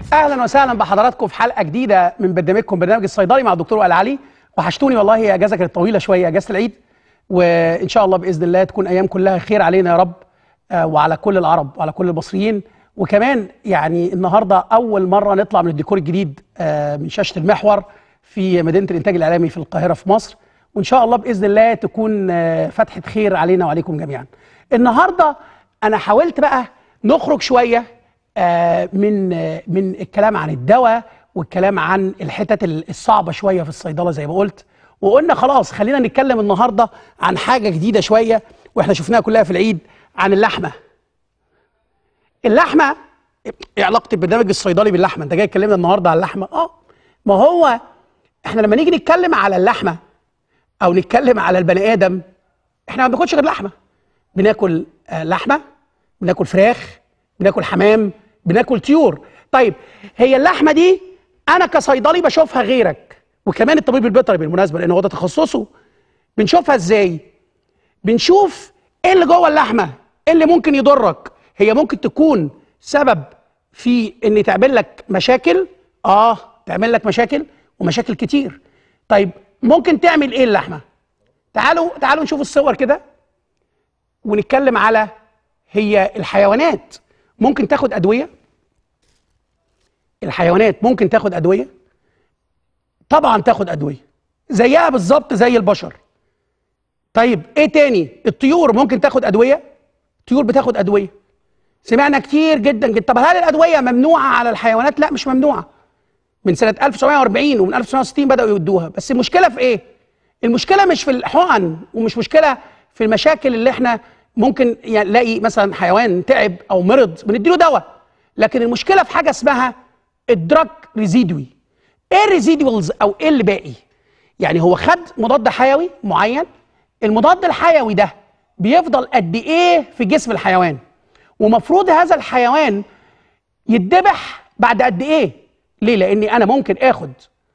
اهلا وسهلا بحضراتكم في حلقه جديده من برنامجكم برنامج الصيدلي مع الدكتور وائل علي وحشتوني والله هي اجازه كانت طويله شويه اجازه العيد وان شاء الله باذن الله تكون ايام كلها خير علينا يا رب آه، وعلى كل العرب وعلى كل المصريين وكمان يعني النهارده اول مره نطلع من الديكور الجديد آه، من شاشه المحور في مدينه الانتاج الاعلامي في القاهره في مصر وان شاء الله باذن الله تكون آه، فتحه خير علينا وعليكم جميعا. النهارده انا حاولت بقى نخرج شويه آه، من آه، من الكلام عن الدواء والكلام عن الحتت الصعبه شويه في الصيدله زي ما قلت وقلنا خلاص خلينا نتكلم النهارده عن حاجه جديده شويه واحنا شفناها كلها في العيد عن اللحمه. اللحمه ايه علاقه البرنامج الصيدلي باللحمه؟ انت جاي تكلمنا النهارده عن اللحمه؟ اه ما هو احنا لما نيجي نتكلم على اللحمه او نتكلم على البني ادم احنا ما بناكلش غير لحمه بناكل آه، لحمه بناكل فراخ بناكل حمام بناكل طيور طيب هي اللحمه دي انا كصيدلي بشوفها غيرك وكمان الطبيب البيطري بالمناسبه لان هو ده تخصصه بنشوفها ازاي بنشوف ايه اللي جوه اللحمه ايه اللي ممكن يضرك هي ممكن تكون سبب في ان تعمل لك مشاكل اه تعمل لك مشاكل ومشاكل كتير طيب ممكن تعمل ايه اللحمه تعالوا تعالوا نشوف الصور كده ونتكلم على هي الحيوانات ممكن تاخد ادويه الحيوانات ممكن تاخد ادويه طبعا تاخد ادويه زيها بالظبط زي البشر طيب ايه تاني الطيور ممكن تاخد ادويه الطيور بتاخد ادويه سمعنا كتير جدا جدا طب هل الادويه ممنوعه على الحيوانات لا مش ممنوعه من سنه 1940 ومن 1960 بداوا يدوها بس المشكله في ايه المشكله مش في الحقن ومش مشكله في المشاكل اللي احنا ممكن يعني نلاقي مثلا حيوان تعب او مرض بنديله دواء لكن المشكله في حاجه اسمها الدراج ريزيدوي ايه الريزيدوالز او ايه اللي باقي يعني هو خد مضاد حيوي معين المضاد الحيوي ده بيفضل قد ايه في جسم الحيوان ومفروض هذا الحيوان يتذبح بعد قد ايه ليه لاني انا ممكن اخد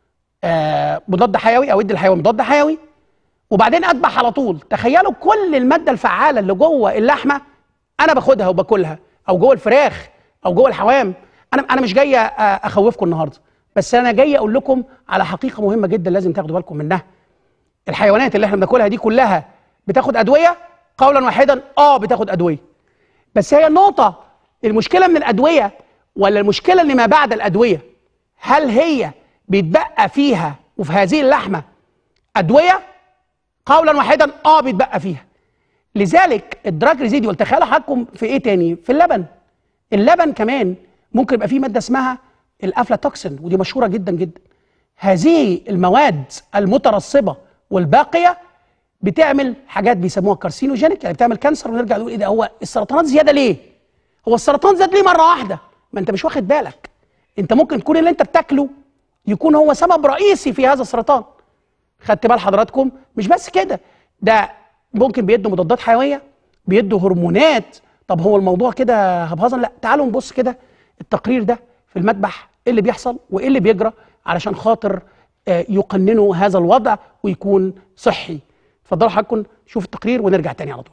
آه مضاد حيوي او ادي الحيوان مضاد حيوي وبعدين اذبح على طول تخيلوا كل الماده الفعاله اللي جوه اللحمه انا باخدها وباكلها او جوه الفراخ او جوه الحوام انا انا مش جاي آه، اخوفكم النهارده بس انا جاي اقول لكم على حقيقه مهمه جدا لازم تاخدوا بالكم منها الحيوانات اللي احنا بناكلها دي كلها بتاخد ادويه قولا واحدا اه بتاخد ادويه بس هي النقطه المشكله من الادويه ولا المشكله اللي ما بعد الادويه هل هي بيتبقى فيها وفي هذه اللحمه ادويه قولا واحدا اه بيتبقى فيها لذلك الدراج ريزيديوال تخيلوا حضراتكم في ايه تاني في اللبن اللبن كمان ممكن يبقى فيه ماده اسمها الافلاتوكسين ودي مشهوره جدا جدا هذه المواد المترسبه والباقيه بتعمل حاجات بيسموها كارسينوجينيك يعني بتعمل كانسر ونرجع نقول ايه ده هو السرطانات زياده ليه؟ هو السرطان زاد ليه مره واحده؟ ما انت مش واخد بالك انت ممكن تكون اللي انت بتاكله يكون هو سبب رئيسي في هذا السرطان خدت بال حضراتكم مش بس كده ده ممكن بيدوا مضادات حيويه بيدوا هرمونات طب هو الموضوع كده هبهظا لا تعالوا نبص كده التقرير ده في المذبح ايه اللي بيحصل وايه اللي بيجرى علشان خاطر آه، يقننوا هذا الوضع ويكون صحي اتفضلوا حضراتكم شوف التقرير ونرجع تاني على طول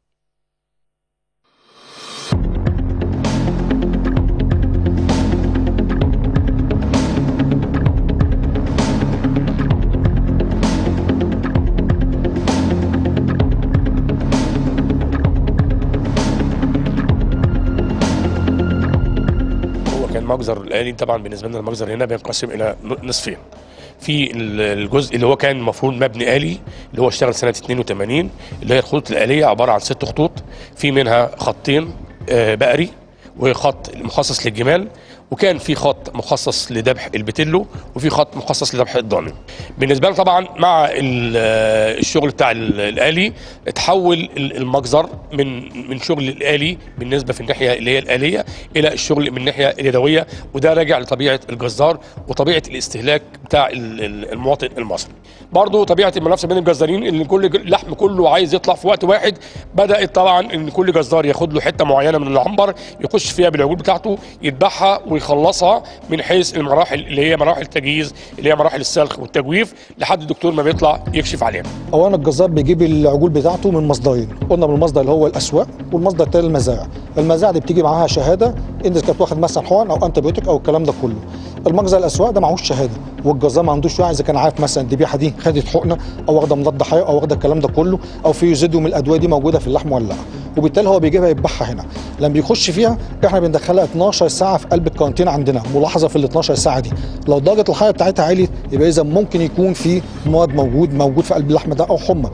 هو كان مجزر الآلي طبعا بالنسبة لنا المجزر هنا بينقسم إلى نصفين في ال- الجزء اللي هو كان المفروض مبني آلي اللي هو اشتغل سنة 82 اللي هي الخطوط الآلية عبارة عن ست خطوط في منها خطين آه، بقري وخط مخصص للجمال وكان في خط مخصص لذبح البتلو وفي خط مخصص لذبح الضاني بالنسبه لنا طبعا مع ال- آه، الشغل بتاع ال- الالي اتحول ال- المجزر من من شغل الالي بالنسبه في الناحيه اللي هي الاليه الى الشغل من الناحيه اليدويه وده راجع لطبيعه الجزار وطبيعه الاستهلاك بتاع ال- ال- المواطن المصري برضه طبيعه المنافسه بين الجزارين ان كل ج- اللحم كله عايز يطلع في وقت واحد بدات طبعا ان كل جزار ياخد له حته معينه من العنبر يخش يخش فيها بالعجول بتاعته يذبحها ويخلصها من حيث المراحل اللي هي مراحل التجهيز اللي هي مراحل السلخ والتجويف لحد الدكتور ما بيطلع يكشف عليها اولا الجزار بيجيب العجول بتاعته من مصدرين قلنا من المصدر اللي هو الاسواق والمصدر الثاني المزارع المزارع دي بتيجي معاها شهاده ان كانت واخد مثلا حقن او انتبيوتيك او الكلام ده كله المخزن الاسواق ده معهوش شهاده والجزار ما عندوش وعي اذا كان عارف مثلا الذبيحه دي خدت حقنه او واخده مضاد حيوي او واخده الكلام ده كله او في ريزيديو من الادويه دي موجوده في اللحم ولا لا وبالتالي هو بيجيبها يذبحها هنا لما بيخش فيها احنا بندخلها 12 ساعه في قلب الكارانتين عندنا ملاحظه في ال 12 ساعه دي لو درجه الحراره بتاعتها عاليه يبقى اذا ممكن يكون في مواد موجود موجود في قلب اللحم ده او حمى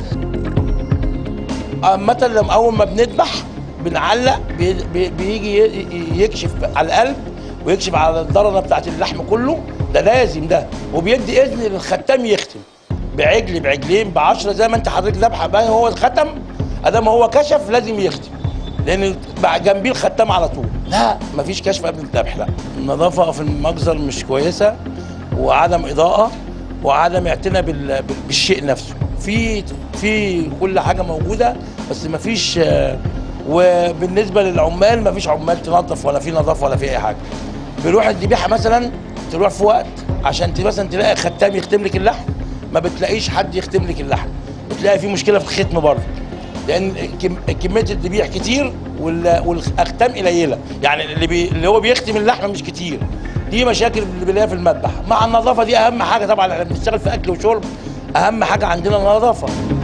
عامة لما أول ما بنذبح بنعلق بي- بي- بيجي ي- يكشف على القلب ويكشف على الضرنة بتاعت اللحم كله ده لازم ده وبيدي إذن للختام يختم بعجل بعجلين بعشرة زي ما أنت حضرتك ذبحة بقى هو الختم أدام هو كشف لازم يختم لأن بقى جنبيه الختام على طول لا مفيش كشف قبل الذبح لا النظافة في المجزر مش كويسة وعدم إضاءة وعدم اعتناء بال- بال- بالشيء نفسه في في كل حاجه موجوده بس ما فيش وبالنسبه للعمال ما فيش عمال تنظف ولا في نظافه ولا في اي حاجه بيروح الذبيحه مثلا تروح في وقت عشان ت- مثلا تلاقي ختام يختم لك اللحم ما بتلاقيش حد يختم لك اللحم بتلاقي في مشكله في الختم برضه لان كم- كميه الذبيح كتير وال- والاختام قليله يعني اللي بي اللي هو بيختم اللحم مش كتير دي مشاكل اللي بنلاقيها في المذبح مع النظافه دي اهم حاجه طبعا احنا بنشتغل في اكل وشرب اهم حاجه عندنا النظافه